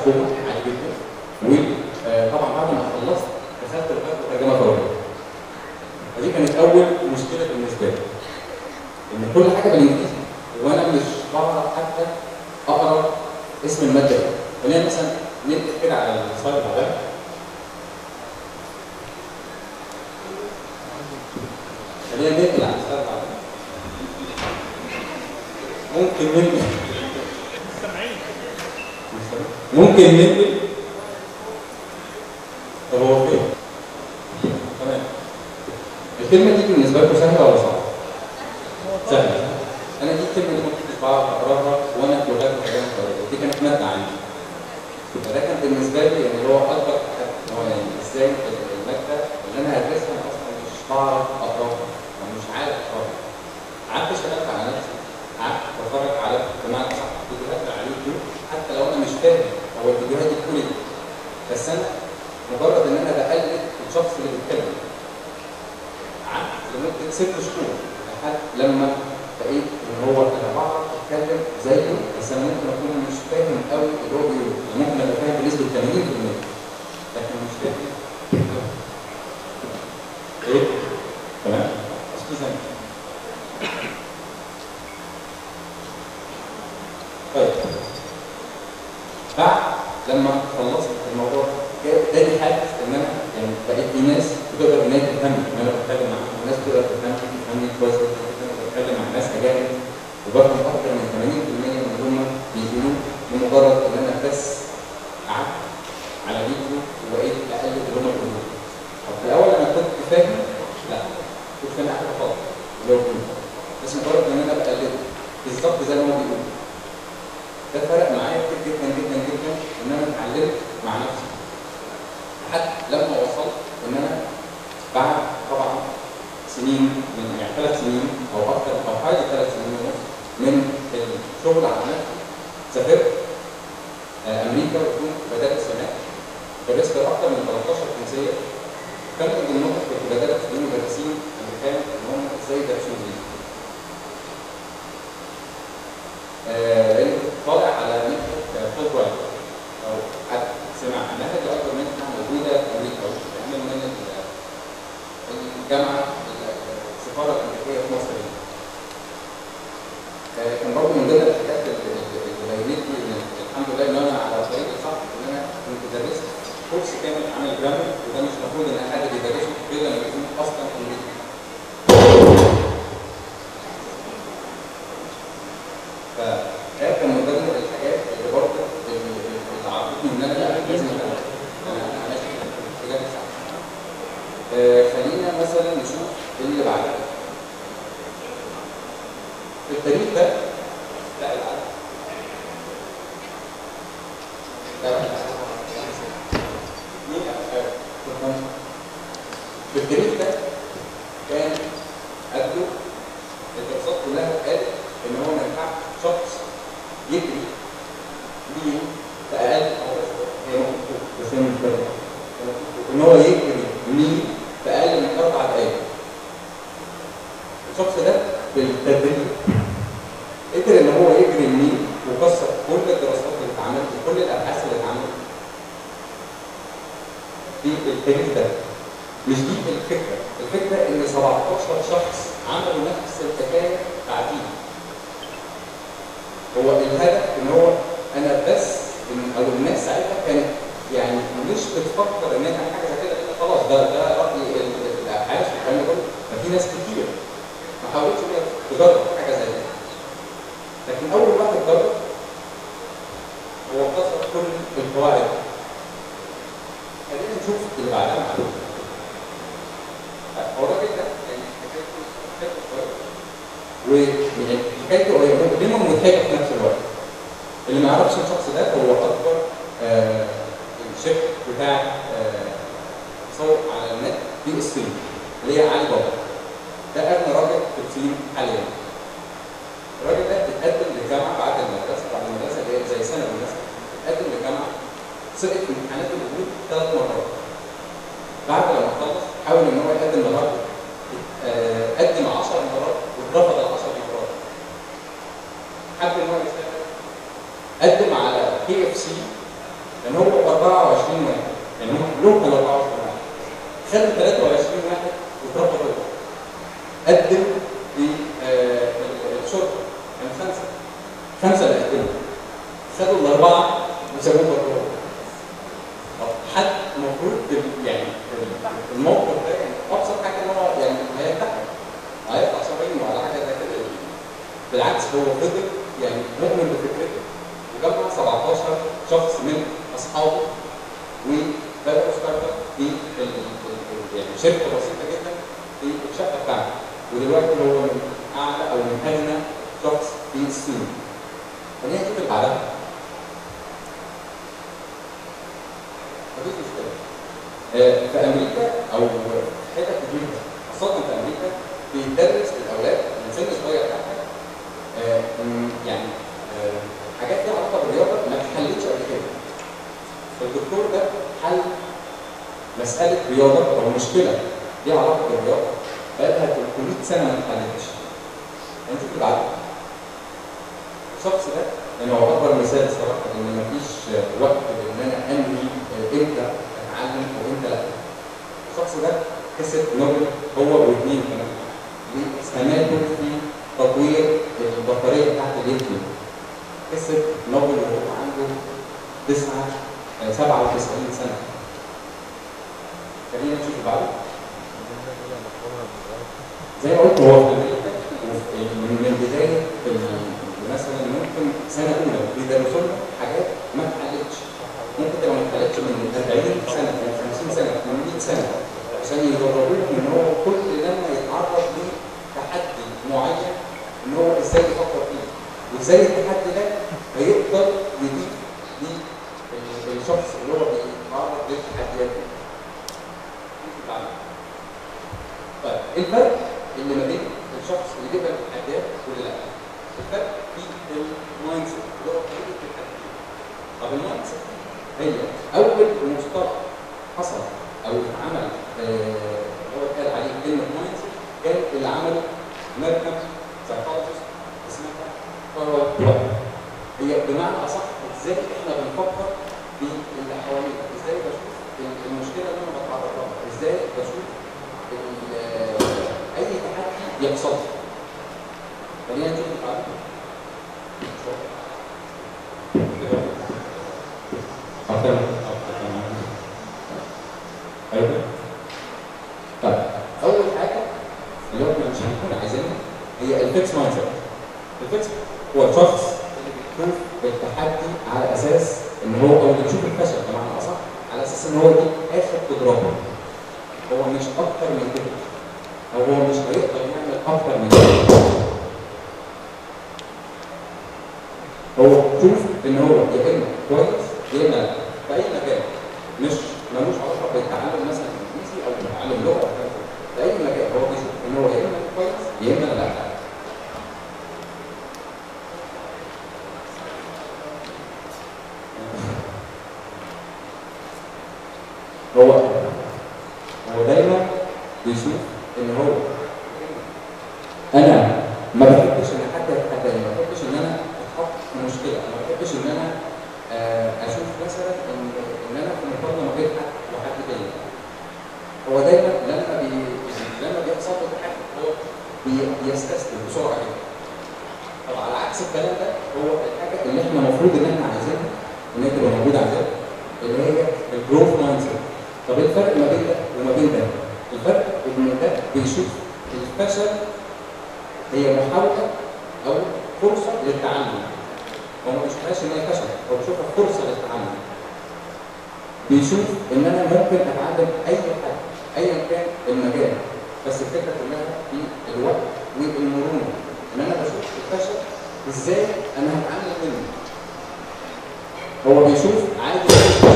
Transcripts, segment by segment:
استخدمه عادي جدا وطبعا بعد ما خلصت دخلت لغايه الترجمه الضروريه فدي كانت اول مشكله بالنسبه لي ان كل حاجه بالانجليزي وانا مش بعرف حتى اقرا اسم الماده ايه خلينا مثلا ننقل كده على السلايد اللي بعدها خلينا ننقل على السلايد اللي بعدها ممكن ننقل ممكن ننقل طب هو فين؟ تمام الكلمة دي بالنسبة لكم سهلة ولا صعبة؟ سهلة أنا دي الكلمة دي ما كنتش بعرف أقراها وأنا في لغات الحاجات الطريقة دي كانت مادة عندي فده كان بالنسبة لي يعني هو أكبر حاجة إن هو يعني إزاي المادة اللي أنا هدرسها أنا أصلا مش بعرف أقراها ومش عارف أقراها قعدت اشتغلت على نفسي قعدت بتفرج على بمعنى صح فيديوهات على اليوتيوب حتى لو أنا مش فاهم هو الفيديوهات دي بتقول إيه بس أنا مجرد إن أنا بقلد الشخص اللي بيتكلم قعدت لمده ست شهور لحد لما بقيت ان هو انا بعرف اتكلم زيه بس انا ممكن اكون مش فاهم قوي اللي هو بيقوله ممكن ابقى فاهم بنسبه 80% لكن مش فاهم ايه تمام اسكيزا طيب بعد لما خلصت الموضوع اداني حافز ان انا يعني بقيت في ناس بتقدر ان هي تفهمني ان انا بتكلم معاهم وناس بتقدر تفهمني تفهمني كويس جدا انا بتكلم مع ناس اجانب وبفهم اكتر من 80% من اللي هم بيقولوه لمجرد ان انا بس قعدت على فيديو وبقيت اقلد اللي هم بيقولوه طب في الاول انا كنت فاهم لا كنت فاهم حاجه خالص اللي هو بيقوله بس مجرد ان انا بقلده بالظبط زي ما هو بيقول ده فرق معايا كتير جدا جدا جدا ان انا اتعلمت مع نفسي لحد لما وصلت ان انا بعد طبعا سنين من يعني ثلاث سنين او اكثر او حوالي ثلاث سنين ونص من الشغل على نفسي سافرت آه، امريكا وكنت بدرس هناك درست اكثر من 13 جنسيه كان من ضمنهم كنت بدرس للمدرسين امريكان ان هم ازاي يدرسوا انجليزي آه، لان كنت طالع على منحه فول برايت او حد سمع عنها دي اكبر منحه موجوده في امريكا وبتعمل من ال- الجامعه السفاره الامريكيه في مصر هنا. آه، كان برضه من ضمن الحاجات اللي اللي بينت لي ان الحمد لله ان انا على الطريق الصح ان انا كنت درست كورس كامل عن الجرامر وده مش المفروض ان حد بيدرسه غير لما يكون اصلا امريكي. فده كان من ضمن الحاجات اللي برضه اللي اللي عرفتني ان انا لا لازم انا انا ماشي في الاتجاه الصح. آه، خلينا مثلا نشوف اللي بعدها. في التاريخ ده لا العدد لا لا مين آه، في التاريخ ده كان قبله الدراسات كلها قالت ان هو ما ينفعش شخص يجري مين في اقل هي مكتوب بس هي مش باينه ان هو يجري مين في اقل من اربع دقائق الشخص ده بالتدريب قدر ان هو يجري الميل وكسر كل الدراسات اللي اتعملت وكل الابحاث اللي اتعملت في التاريخ ده مش دي الفكره الفكره ان 17 شخص عملوا نفس الحكايه بعدين هو الهدف ان هو انا بس إن- او الناس ساعتها كانت يعني مش بتفكر ان انا حاجه زي كده لأن خلاص ده ده راي ال- ال- الابحاث والكلام ده كله ففي ناس كتير ما حاولتش ان هي تجرب حاجه زي كده لكن اول واحد جرب هو كسر كل القواعد خلينا نشوف اللي بعدها معلومه هو الراجل ده يعني حكايته حكايته شويه ويعني حكايته هي مؤلمه ومضحكه في نفس الوقت اللي ما يعرفش الشخص ده هو اكبر آه الشركه بتاع آه تصور على النت في الصين اللي هي علي بابا ده اغنى راجل في الصين حاليا الراجل ده اتقدم للجامعه بعد المدرسه بعد المدرسه اللي هي زي سنه المدرسه اتقدم للجامعه سقط في امتحانات الوجود ثلاث مرات بعد لما خلص حاول ان هو يقدم لغايه آه، قدم 10 مرات واترفض ال 10 مرات حب ان هو يسافر قدم على كي اف سي هو 24 واحد يعني هم كلهم كانوا 24 واحد خدوا 23 واحد واترفضوا قدم في آه، الشرطه كان خمسه خمسه اللي قدموا خدوا الاربعه وسابوهم بره طب حد المفروض في- يعني في الموقف ده يعني ابسط حاجه ان هو يعني هينتحر هيقطع شرايين ولا حاجه زي كده بالعكس هو فضل يعني مؤمن بفكرته وجمع 17 شخص من اصحابه وبداوا ستارت اب في ال- ال- ال- يعني شركه بسيطه جدا في الشقه بتاعته ودلوقتي هو من اعلى او من اغنى شخص في الصين خلينا نشوف اللي بعدها مفيش مشكله آه، في امريكا او في حتت كتير خاصه في امريكا بيدرس للاولاد من سن صغير حتى آه، م- يعني آه، حاجات ليها علاقه بالرياضه ما اتحلتش قبل كده الدكتور ده حل مساله رياضه او مشكله ليها علاقه بالرياضه بقالها 300 سنه ما اتحلتش هنشوف اللي بعده الشخص ده يعني هو اكبر مثال صراحه ان مفيش وقت ان انا انهي امتى اتعلم وامتى لا الشخص ده كسب نوبل هو واثنين كمان لاستعماله في تطوير البطاريه بتاعت الليثيوم كسب نوبل وهو عنده تسعة آه، 97 سنه خلينا نشوف اللي بعده زي ما قلت هو في امريكا وفي- من من بدايه ال- مثلا ممكن سنه اولى بيدرسوا لنا حاجات ما اتحلتش ممكن تبقى ما اتحلتش من 40 سنه من 50 سنه من 100 سنه عشان يدربوهم ان هو كل لما يتعرض لتحدي معين ان هو ازاي يفكر فيه وازاي التحدي ده هيقدر يضيف للشخص اللي هو بيتعرض للتحديات دي. طيب إيه الفرق اللي ما بين الشخص اللي بيقبل التحديات واللي لا الفرق في المايند سيت اللي هو طريقه التفكير طب المايند سيت هي اول مصطلح حصل او اتعمل آه، هو اتقال عليه كلمه مايند سيت كان اللي عمله امريكان سايكولوجيست اسمها كارل بوير هي بمعنى اصح ازاي احنا بنفكر في اللي حوالينا ازاي بشوف المشكله اللي انا بتعرض لها ازاي بشوف ال- اي تحدي يحصل خلينا نشوف التعليم أكتر أيوة طيب أول حاجة اللي هو احنا مش هنكون عايزينها هي الفيكس مايند سيت الفيكس هو الشخص اللي بيشوف التحدي على أساس إن هو أو اللي بيشوف الفشل بمعنى أصح على أساس إن هو دي آخر قدراته هو مش أكتر من كده أو هو مش هيقدر يعمل أكتر من كده هو شوف ان هو يا اما كويس يا اما لا في اي مجال مش ملوش علاقه بالتعلم مثلا انجليزي او بتعلم لغه او كذا في اي مجال هو بيشوف ان هو يا اما كويس يا اما لا هو هو دايما بيشوف ان هو انا ما بحبش ان حد يتحداني ما بحبش ان انا اتحط في مشكله ما بحبش ان انا آه، اشوف مثلا ان ان انا في مقارنه ما بين حد وحد تاني هو دايما لما بي لما بيحصل له تحدي هو بي- بيستسلم بسرعه جدا طب على عكس الكلام ده هو الحاجه اللي احنا المفروض ان احنا عايزينها ان هي تبقى موجوده عندنا اللي هي الجروث مايند سيت طب ايه الفرق ما بين ده وما بين ده؟ الفرق ان ده بيشوف الفشل هي محاولة أو فرصة للتعلم هو ما بيشوفهاش إن هي فشل هو بيشوفها فرصة للتعلم بيشوف إن أنا ممكن أتعلم أي حاجة أيا كان المجال بس الفكرة كلها في الوقت والمرونة إن أنا بشوف الفشل إزاي أنا هتعلم منه هو بيشوف عادي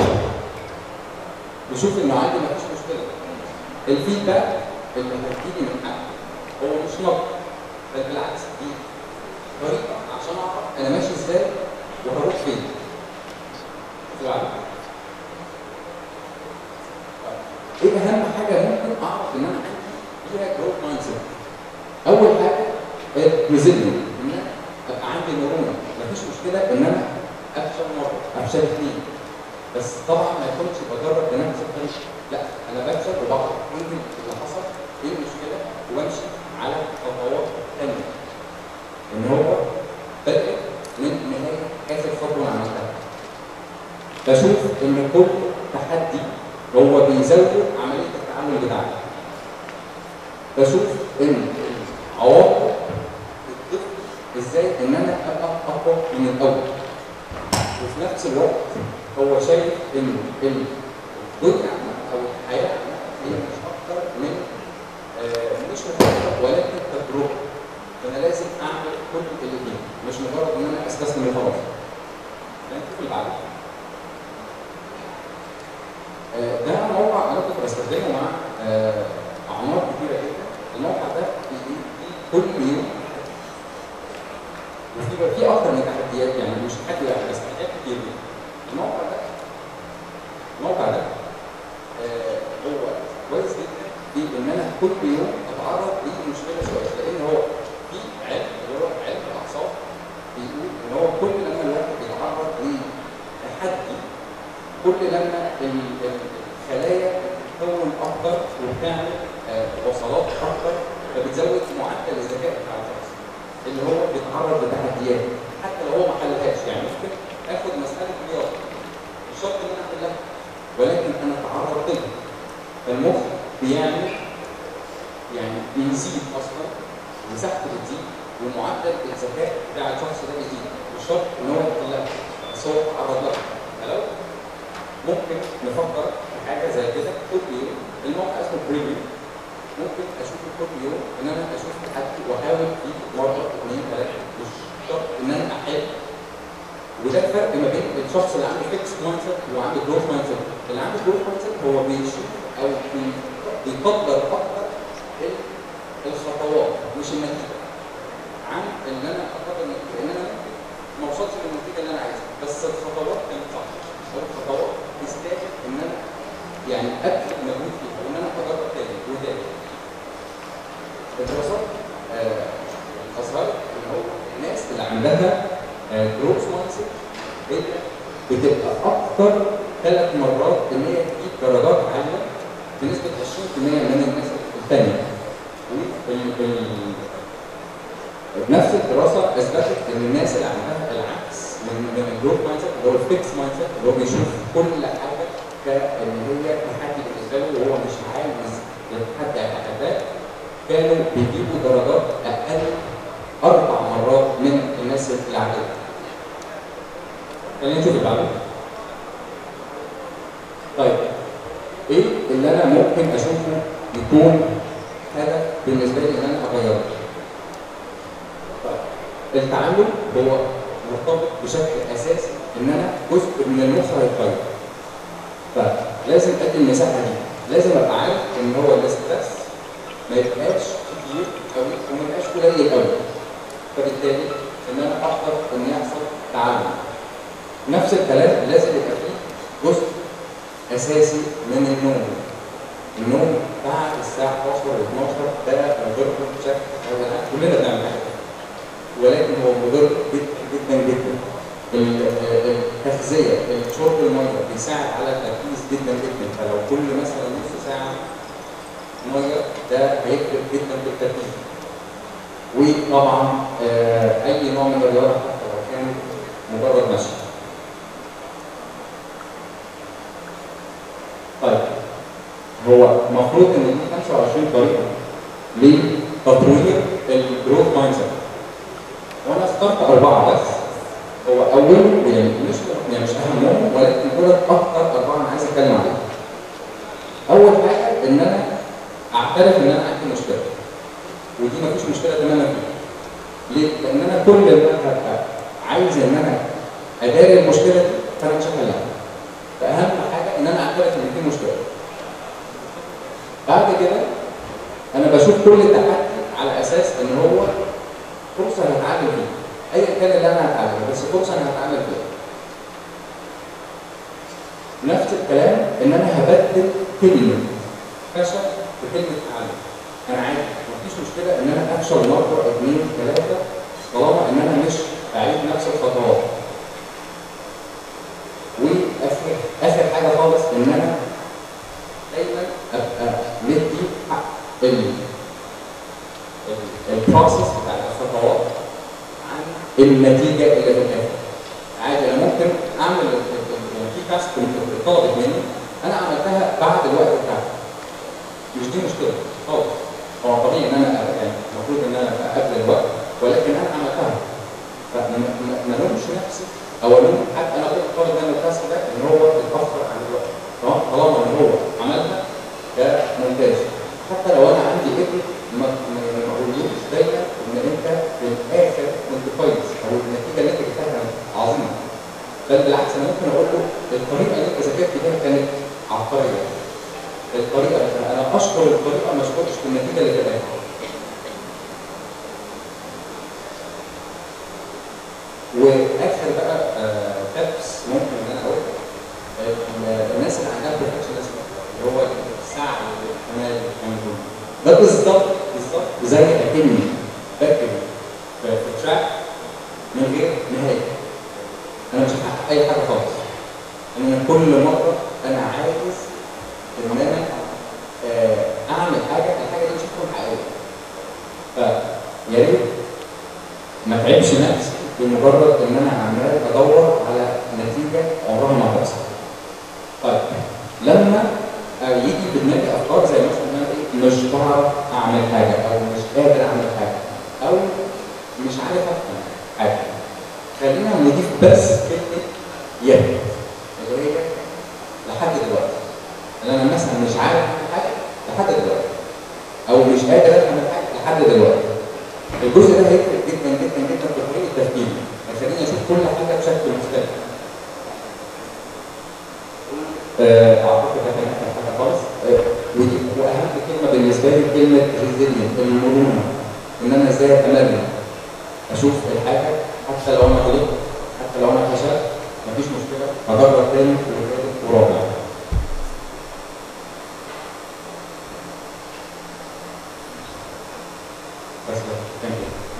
بيشوف إنه عادي مفيش مشكلة الفيدباك اللي هتيجي من حد هو مش نقد بل بالعكس دي طريقه عشان اعرف انا ماشي ازاي وهروح فين. بالعكس. طيب، ايه اهم حاجه ممكن اعرف ان انا عندي فيها جروث مايند سيت؟ اول حاجه الريزيلينت ان انا ابقى عندي مرونه مفيش مشكله ان انا افشل مره افشل اثنين بس طبعا ما يكونش بجرب بنفس الطريقه لا انا بكسب وبعرف ايه اللي حصل ايه المشكله وامشي على خطوات ثانيه ان هو بدأ من نهايه اخر خطوه انا عملتها بشوف ان كل تحدي هو بيزود عمليه التعلم بتاعتي بشوف ان عواقب الطفل ازاي ان انا ابقى اقوى من الاول وفي نفس الوقت هو شايف ان الدنيا او الحياه هي مش اكتر من آه مش مخاطره ولكن تجربه فانا لازم اعمل كل اللي فيه مش مجرد ان انا استسلم وخلاص نشوف اللي بعده آه ده موقع انا كنت بستخدمه مع آه اعمار كتيره جدا الموقع ده بيجي كل يوم وفي في اكتر من تحديات يعني مش تحدي واحد بس تحديات كتير جدا الموقع ده الموقع ده آه هو كويس جدا في ان انا كل يوم اتعرض لمشكله شويه لان هو في علم اللي هو علم الاعصاب بيقول ان هو كل لما الواحد بيتعرض لتحدي كل لما الخلايا بتتكون اكتر وبتعمل آه وصلات اكتر فبتزود معدل الذكاء بتاع الشخص اللي هو بيتعرض لتحديات حتى لو هو ما حلهاش يعني ممكن اخد مساله رياضه مش شرط ان انا احلها ولكن انا تعرضت لها فالمخ بيعمل يعني بيزيد اصلا مساحته بتزيد ومعدل الذكاء بتاع الشخص ده بيزيد مش شرط ان هو يحلها بس هو تعرض لها فلو ممكن نفكر في حاجه زي كده كل يوم الموقع اسمه بريميوم ممكن اشوفه كل يوم ان انا اشوف تحدي واحاول فيه مره اثنين ثلاثه مش شرط ان انا احل وده الفرق ما بين الشخص اللي عنده فيكس مايند سيت وعنده جروث مايند سيت اللي عنده جروث مايند سيت هو بيشوف او بيقدر اكتر الخطوات مش النتيجه عن ان انا اقدر النتيجه ان انا ما وصلتش للنتيجه اللي انا عايزها بس الخطوات كانت صح الخطوات تستاهل ان انا يعني ابذل مجهود فيها وان انا اجرب تاني وتاني الدراسات آه اظهرت ان هو الناس اللي عندها جروث مايند هي بتبقى اكتر ثلاث مرات ان هي تجيب درجات عاليه بنسبه 20% من الناس الثانيه نفس الدراسه اثبتت ان الناس اللي عندها العكس من من الجروث مايند اللي هو الفيكس مايند اللي هو بيشوف كل حاجه كان هي تحدي بالنسبه له وهو مش عايز يتحدى يتحداه كانوا بيجيبوا درجات اقل اربع مرات من الناس العاديه. خلينا نشوف اللي بعده. طيب ايه اللي انا ممكن اشوفه يكون هدف بالنسبه لي ان انا اغيره؟ طيب التعلم هو مرتبط بشكل اساسي ان انا جزء من المخ هيتغير. فلازم ادي المساحه دي، لازم ابقى عارف ان هو الاسترس ما يبقاش كتير قوي وما يبقاش قليل قوي. فبالتالي ان انا اقدر ان يحصل تعلم. نفس الكلام لازم يبقى فيه جزء اساسي من النوم. النوم بعد الساعه 11 و 12 ده مضر بشكل كلنا بنعمل حاجه ولكن هو مضر جدا جدا جدا. التغذيه شرب الميه بيساعد على التركيز جدا جدا فلو كل مثلا نص ساعه ميه ده هيفرق جدا بالتركيز. وطبعا آه اي نوع من الرياضه حتى لو كان مجرد مشي. طيب هو المفروض ان دي 25 طريقه لتطوير الجروث مايند سيت. وانا اخترت اربعه بس هو اول يعني مش يعني مش اهمهم ولكن دول اكثر اربعه انا عايز اتكلم عليهم. اول حاجه ان انا اعترف ان انا عندي مشكله. ودي مفيش مشكله تماما فيها. ليه؟ لان انا كل ما هبقى عايز ان انا اداري المشكله دي فانا مش هحلها. فاهم حاجه ان انا اعترف ان في مشكله. بعد كده انا بشوف كل تحدي على اساس ان هو فرصه هتعلم فيها. ايا كان اللي انا هتعلمه بس فرصه انا هتعلم فيها. نفس الكلام ان انا هبدل كلمه فشل بكلمه تعلم. انا عارف مفيش مشكله ان انا افشل مره اثنين ثلاثه طالما ان انا مش بعيد نفس الخطوات. واخر اخر حاجه البروسيس بتاع الخطوات عن النتيجه اللي في الاخر عادي انا ممكن اعمل ال- ال- ال- يعني في تاسك كنت طلبت مني انا عملتها بعد الوقت بتاعها مش دي مشكله خالص هو طبيعي ان انا أبقى- يعني المفروض ان انا ابقى قبل الوقت ولكن انا عملتها فما ما- ما الومش نفسي او الوم حتى انا كنت طالب منه التاسك ده ان هو اتاخر عن الوقت تمام طالما ان هو عملها ده ممتاز حتى لو انا عندي ابن ما ما ما اقولوش دايما ان انت في الاخر كنت كويس او النتيجه اللي انت جبتها كانت عظيمه بل بالعكس انا ممكن اقول له الطريقه اللي انت ذاكرت بيها كانت عبقريه الطريقه انا اشكر الطريقه ما اشكرش في النتيجه اللي في الاخر واخر بقى تبس ممكن ان انا اقولها ال- الناس اللي عندها perfectionism اللي هو السعي والاحتمال والكلام دول ده بالظبط بالظبط زي اكني بكتب في في تراك من غير نهايه انا مش هحقق اي حاجه خالص انا كل مره انا عايز ان انا آه، اعمل حاجه الحاجه دي مش هتكون حقيقيه فيا ريت ما تعبش نفسي بمجرد ان انا عمال ادور على نتيجه عمرها ما هتحصل. طيب لما آه، يجي في دماغي افكار زي مثلا ان انا ايه مش بعرف اعمل حاجه او مش قادر اعمل حاجه او مش عارف افهم حاجه خلينا نضيف بس كلمه يد اللي هي لحد دلوقتي ان انا مثلا مش عارف اعمل حاجه لحد دلوقتي او مش قادر افهم الحاجه لحد دلوقتي الجزء ده هيفرق جدا جدا جدا في طريقه تفكيري هيخليني اشوف كل حاجه بشكل مختلف آه، اعتقد ده كان اخر حاجه خالص آه، ودي واهم كلمه بالنسبه لي كلمه ريزيلينت المرونه ان انا ازاي اتمرن اشوف الحاجه حتى لو انا غلطت حتى لو انا فشلت مفيش مشكله هجرب تاني وثالث ورابع بس كده ثانك يو